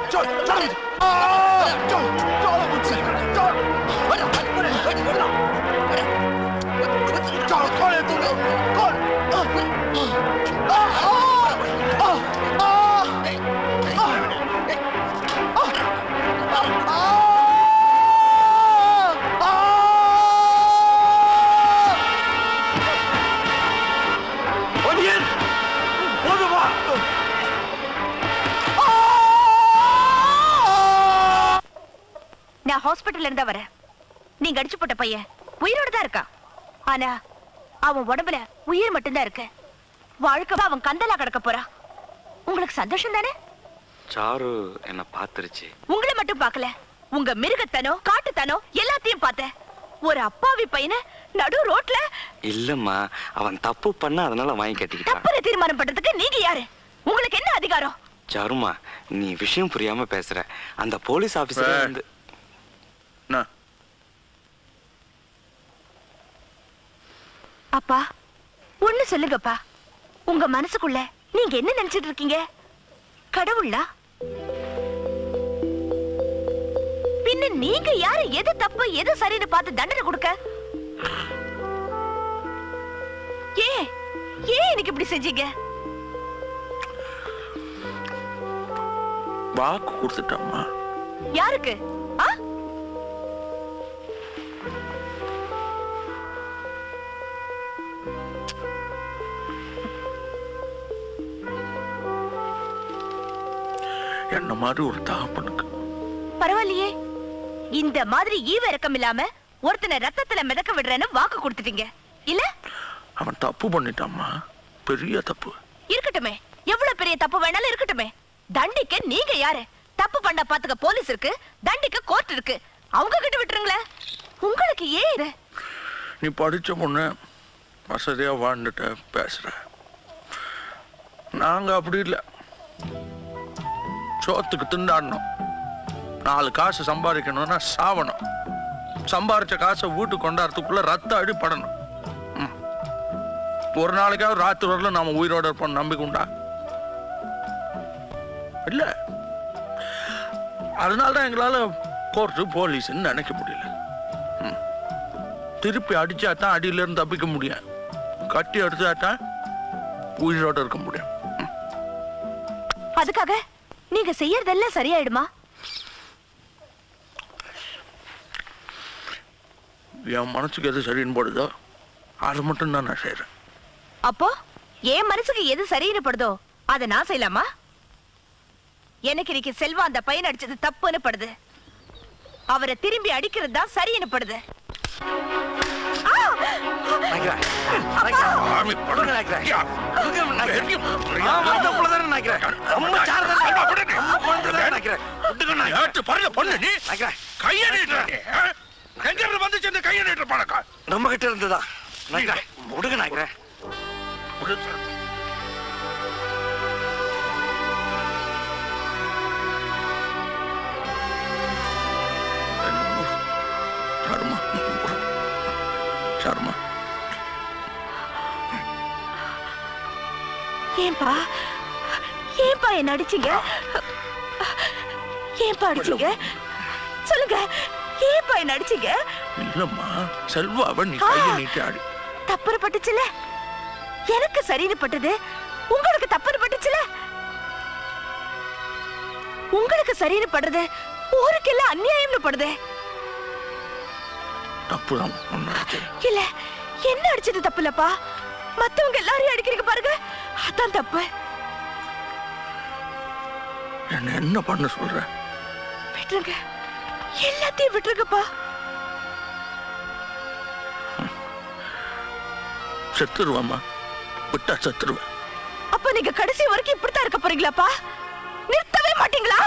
நான் ஹாஸ்பிட்டல்ல இருந்தா வரேன் நீங்க அடிச்சு போட்ட பையன் உயிரோட தான் இருக்கான் ஆனா அவன் உடம்புல உயிர் மட்டும்தான் இருக்கு வாழ்க்கை அவன் கந்தலா கிடக்க போறான் உங்களுக்கு சந்தோஷம் தானே சாரு என்ன பாத்துருச்சு உங்களை மட்டும் பார்க்கல உங்க மிருகத்தனோ காட்டுத்தனோ எல்லாத்தையும் பார்த்தேன் ஒரு அப்பாவி பையனை நடு ரோட்ல இல்லம்மா அவன் தப்பு பண்ண அதனால வாங்கி கட்டிக்கிட்டான் தப்புல தீர்மானம் பண்றதுக்கு நீங்க யாரு உங்களுக்கு என்ன அதிகாரம் சாருமா நீ விஷயம் புரியாம பேசுற அந்த போலீஸ் ஆபீசர் ஏய். வந்து என்ன அப்பா ஒண்ணு சொல்லுங்கப்பா உங்க மனசுக்குள்ள நீங்க என்ன நினைச்சிட்டு இருக்கீங்க கடவுளா பின்ன நீங்க யாரு எது தப்பு எது சரின்னு பார்த்து தண்டனை கொடுக்க ஏன் ஏன் எனக்கு இப்படி செஞ்சீங்க வாக்கு கொடுத்துட்டம்மா யாருக்கு ஆ என்ன மாதிரி ஒரு தகப்பனுக்கு பரவாயில்லையே இந்த மாதிரி ஈவ இறக்கம் இல்லாம ஒருத்தனை ரத்தத்துல மிதக்க விடுறேன்னு வாக்கு கொடுத்துட்டீங்க இல்ல அவன் தப்பு பண்ணிட்டாம்மா பெரிய தப்பு இருக்கட்டுமே எவ்வளவு பெரிய தப்பு வேணாலும் இருக்கட்டுமே தண்டிக்க நீங்க யாரு தப்பு பண்ண பாத்துக்க போலீஸ் இருக்கு தண்டிக்க கோர்ட் இருக்கு அவங்க கிட்ட விட்டுருங்களேன் உங்களுக்கு ஏன் இது நீ படிச்ச பொண்ணு வசதியா வாழ்ந்துட்ட பேசுற நாங்க அப்படி இல்லை சோத்துக்கு திண்டாடணும் நாலு காசு சம்பாதிக்கணும்னா சாவணும் சம்பாரிச்ச காசை வீட்டுக்கு கொண்டாடுறதுக்குள்ள ரத்த அடி படணும் ம். ஒரு நாளைக்காவது ராத்திரி வரல நாம உயிரோட இருப்போம் நம்பிக்கை உண்டா இல்ல அதனால தான் எங்களால கோர்ட்டு போலீஸ்ன்னு நினைக்க முடியல ம். திருப்பி அடிச்சா தான் அடியில இருந்து தப்பிக்க முடியும் கட்டி அடிச்சா தான் உயிரோட இருக்க முடியும் அதுக்காக நீங்க செய்யறதெல்லாம் சரியாயிடுமா என் மனசுக்கு எது சரின்னு போடுதோ அது மட்டும் தான் நான் செய்றேன் அப்போ என் மனசுக்கு எது சரின்னு படுதோ அதை நான் செய்யலாமா எனக்கு இன்னைக்கு செல்வா அந்த பையன் அடிச்சது தப்புன்னு படுது அவரை திரும்பி அடிக்கிறது தான் சரின்னு படுது ஆ! நினைக்கிறேன். நினைக்கிறேன். சாமி, விடுங்க நினைக்கிறேன். யா. விடுங்க நினைக்கிறேன். பெரிய- ஆமா, இந்த புள்ள தானே நினைக்கிறேன். ரொம்ப சாரு தானே நினைக்கிறேன். ரொம்ப குழந்தை தானே நினைக்கிறேன். விடுங்க நினைக்கிறேன். ஏட்டு பாருங்க பொண்ணு நீ நினைக்கிறேன். கையை நீட்டுற நீ ஆ? எங்க இருந்து வந்துச்சு இந்த கையை நீட்டுற பழக்கம் நம்ம கிட்ட இருந்துதான் நினைக்கிறேன். விடுங்க நினைக்கிறேன். சர்மா சர்மா ஏன்பா ஏன்பா என்ன அடிச்சீங்க ஏன்பா அடிச்சீங்க சொல்லுங்க ஏன்பா என்ன அடிச்சீங்க இல்லம்மா செல்வாவை நீ கையை நீட்டி ஆடி தப்புன்னு பட்டுச்சுல எனக்கு சரின்னு பட்டது உங்களுக்கு தப்புன்னு பட்டுச்சுல உங்களுக்கு சரின்னு படுறது ஊருக்கெல்லாம் அநியாயம்னு படுதே தப்பு தான் ஒண்ணு இல்ல என்ன அடிச்சது தப்பு இல்லப்பா மத்தவங்க எல்லாரையும் அடிக்கிறீங்க பாருங்க அதான் தப்பு என்ன என்ன பண்ண சொல்ற விட்டுருங்க எல்லாத்தையும் விட்டுருங்கப்பா செத்துருவாம்மா விட்டா செத்துருவேன் அப்ப நீங்க கடைசி வரைக்கும் இப்படித்தான் இருக்க போறீங்களாப்பா நிறுத்தவே மாட்டீங்களா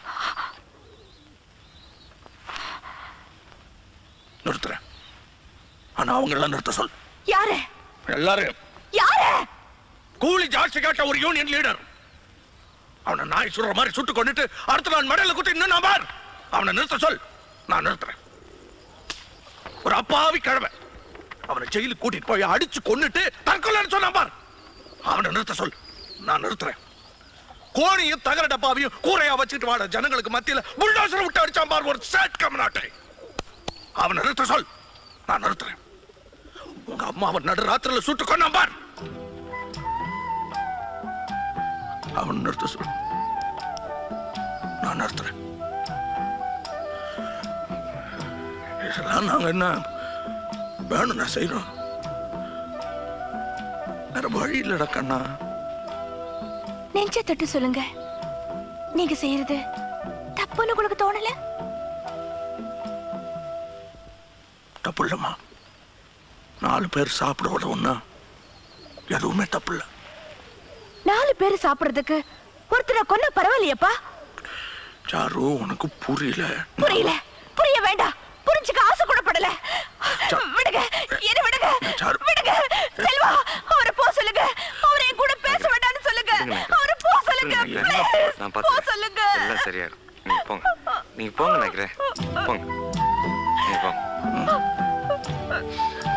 நிறுத்துறேன் ஆனா அவங்க எல்லாம் நிறுத்த சொல் யாரு எல்லாரும் யாரு கூலி ஜாஸ்தி கேட்ட ஒரு யூனியன் லீடர் அவனை நாய் சுடுற மாதிரி சுட்டு கொண்டுட்டு அடுத்த நான் மடையில குத்தி இன்னும் நான் பார் அவனை நிறுத்த சொல் நான் நிறுத்துறேன் ஒரு அப்பாவி கிழமை அவனை ஜெயிலுக்கு கூட்டிட்டு போய் அடிச்சு கொன்னுட்டு தற்கொலைன்னு சொன்னான் பார் அவனை நிறுத்த சொல் நான் நிறுத்துறேன் கோணியும் தகர டப்பாவையும் கூரையா வச்சுட்டு வாட ஜனங்களுக்கு மத்தியில புல்டோசர் விட்டு அடிச்சான் பார் ஒரு சேட் கம்நாட்டை அவனை நிறுத்த சொல் நான் நிறுத்துறேன் உங்க அம்மாவை நடு ராத்திரில சுட்டு கொண்டான் பார் அவன் நிறுத்த சொல் நான் நிறுத்துறேன் இதெல்லாம் நாங்க என்ன வேணும்னா செய்யறோம் வேற வழி இல்லடா கண்ணா நெஞ்ச தொட்டு சொல்லுங்க நீங்க செய்யறது தப்புன்னு உங்களுக்கு தோணல தப்பு இல்லம்மா நாலு பேர் சாப்பிடுவது ஒண்ணா எதுவுமே தப்பு இல்ல நாலு பேர் சாப்பிடுறதுக்கு ஒருத்தரை கொன்ன பரவாயில்லையப்பா சாரு உனக்கு புரியல புரியல புரிய வேண்டாம் புரிஞ்சுக்க ஆசை கூட படல சா- விடுங்க என்ன விடுங்க சாரு. விடுங்க செல்வா அவரை போ சொல்லுங்க அவரை என் கூட பேச வேண்டாம்னு சொல்லுங்க விடுங்க. அவரை போ சொல்லுங்க விடுங்க. please. நான் போ பார்த்துக்கிறேன். சொல்லுங்க எல்லாம் சரியாயிடும் நீங்க போங்க நீங்க போங்க நினைக்கிறேன் போங்க நீங்க போங்க